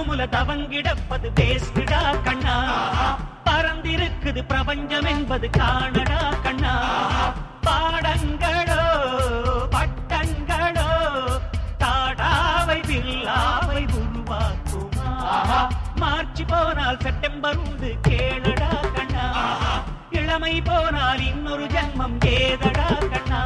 ரூமுல தவங்கிடப்பது வேஸ்டுடா கண்ணா பறந்திருக்குது பிரபஞ்சம் என்பது காணடா கண்ணா பாடங்களோ பட்டங்களோ தாடாவை வில்லாவை உருவாக்குமா மார்ச் போனால் செப்டம்பர் உண்டு கேளடா கண்ணா இளமை போனால் இன்னொரு ஜன்மம் ஏதடா கண்ணா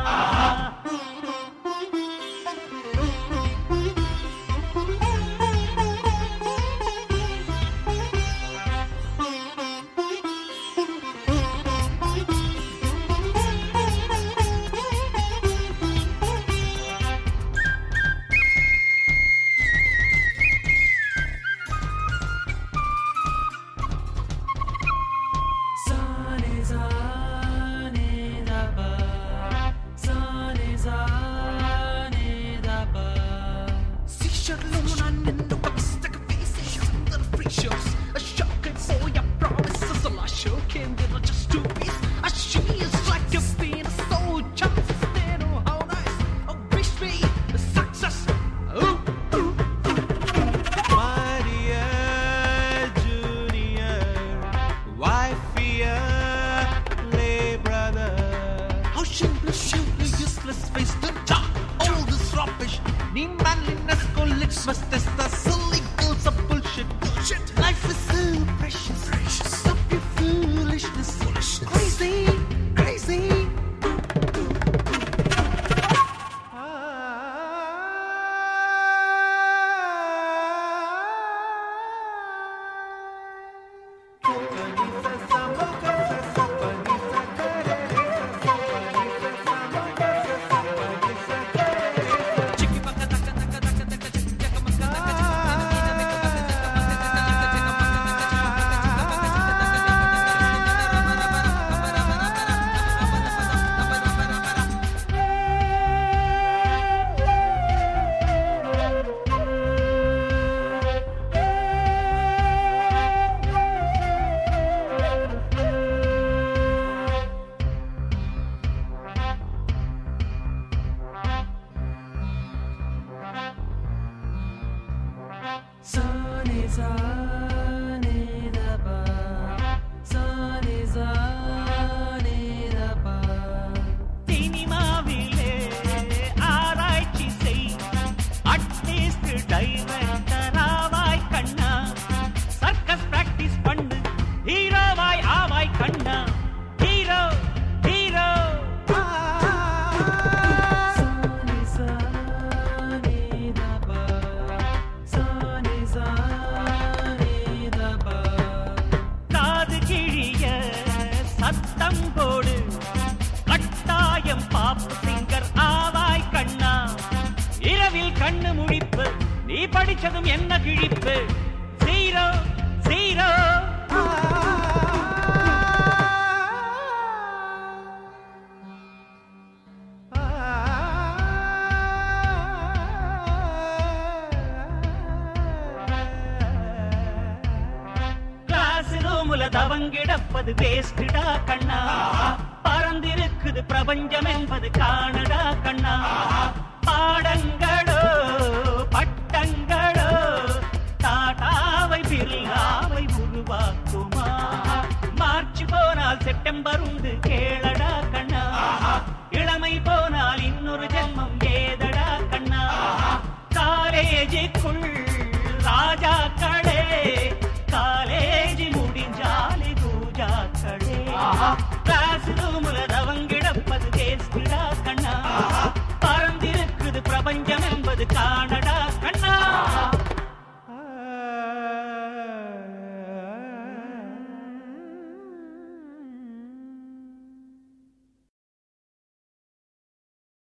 Seashore lumen in the west, like a face under the free shows. A shocking for your promises, a lot shocking, they're not just two piece. A she is like a being a soul, chances, they know how nice. Oh, wish me success. Ooh, ooh. Maria Junior, wifey, lay brother. How shameless, shameless, useless face the top. All this rubbish. Need manliness, go litmus test the silly girls of bullshit. Bullshit. Life is so precious. Precious. Stop your foolishness. Foolishness. Crazy, crazy. சினிமாவிலே ஆராய்ச்சி செய் at least டைரக்டராவாய் கண்ணா circus practice பண்ணு ஹீரோவாய் ஆவாய் கண்ணா hero hero காது கிழிய சத்தம் போடு கட்டாயம் பாப்பு சிங்கர் ஆவாய் கண்ணா இரவில் கண்ணு முழிப்பு நீ படிச்சதும் என்ன கிழிப்பு சீரோ சீரோ கிளாஸ் ரூமுல தவங்கிடப்பது வேஸ்டுடா கண்ணா பறந்திருக்குது பிரபஞ்சம் என்பது காணடா கண்ணா பாடங்களோ பட்டங்களோ டாடாவை பில்லாவை உருவாக்குமா மார்ச் போனால் செப்டம்பர் உண்டு கேளடா கண்ணா இளமை போனால் இன்னொரு ஜென்மம் ஏதடா கண்ணா காலேஜுக்குள்